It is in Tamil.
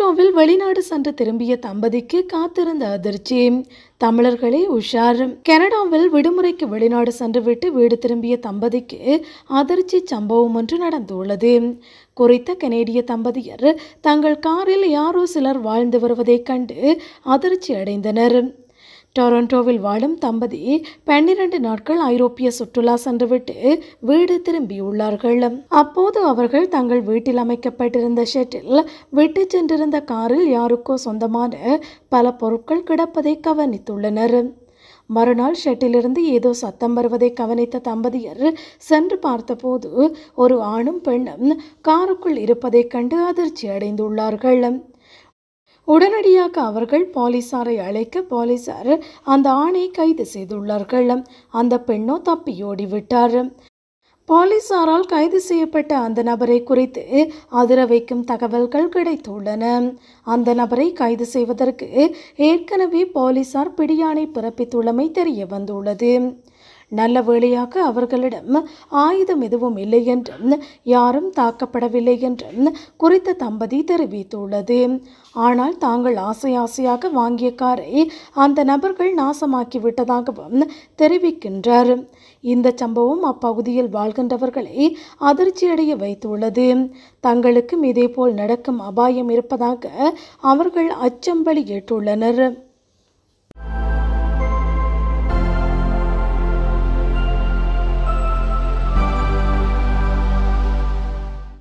டொரண்டோவில் வெளிநாடு சென்று திரும்பிய தம்பதிக்கு காத்திருந்த அதிர்ச்சி தமிழர்களே உஷார் கனடாவில் விடுமுறைக்கு வெளிநாடு சென்றுவிட்டு வீடு திரும்பிய தம்பதிக்கு அதிர்ச்சி சம்பவம் ஒன்று நடந்துள்ளது குறித்த கனேடிய தம்பதியர் தங்கள் காரில் யாரோ சிலர் வாழ்ந்து வருவதைக் கண்டு அதிர்ச்சி அடைந்தனர் டொரண்டோவில் வாழும் தம்பதி பன்னிரண்டு நாட்கள் ஐரோப்பிய சுற்றுலா சென்றுவிட்டு வீடு திரும்பியுள்ளார்கள் அப்போது அவர்கள் தங்கள் வீட்டில் அமைக்கப்பட்டிருந்த ஷெட்டில் விட்டு சென்றிருந்த காரில் யாருக்கோ சொந்தமான பல பொருட்கள் கிடப்பதை கவனித்துள்ளனர் மறுநாள் ஷெட்டிலிருந்து ஏதோ சத்தம் வருவதை கவனித்த தம்பதியர் சென்று பார்த்தபோது ஒரு ஆணும் பெண்ணும் காருக்குள் இருப்பதைக் கண்டு அதிர்ச்சி அடைந்துள்ளார்கள் உடனடியாக அவர்கள் போலீசாரை அழைக்க போலீசார் அந்த ஆணை கைது செய்துள்ளார்கள் அந்த பெண்ணோ தப்பியோடி விட்டார் போலீசாரால் கைது செய்யப்பட்ட அந்த நபரை குறித்து அதிர வைக்கும் தகவல்கள் கிடைத்துள்ளன அந்த நபரை கைது செய்வதற்கு ஏற்கனவே போலீசார் பிடியாணை பிறப்பித்துள்ளமை தெரிய வந்துள்ளது நல்ல வேளையாக அவர்களிடம் ஆயுதம் எதுவும் இல்லை என்றும் யாரும் தாக்கப்படவில்லை என்றும் குறித்த தம்பதி தெரிவித்துள்ளது ஆனால் தாங்கள் ஆசை ஆசையாக வாங்கிய காரை அந்த நபர்கள் நாசமாக்கி விட்டதாகவும் தெரிவிக்கின்றார் இந்த சம்பவம் அப்பகுதியில் வாழ்கின்றவர்களை அதிர்ச்சியடைய வைத்துள்ளது தங்களுக்கும் இதேபோல் நடக்கும் அபாயம் இருப்பதாக அவர்கள் அச்சம் வெளியிட்டுள்ளனர்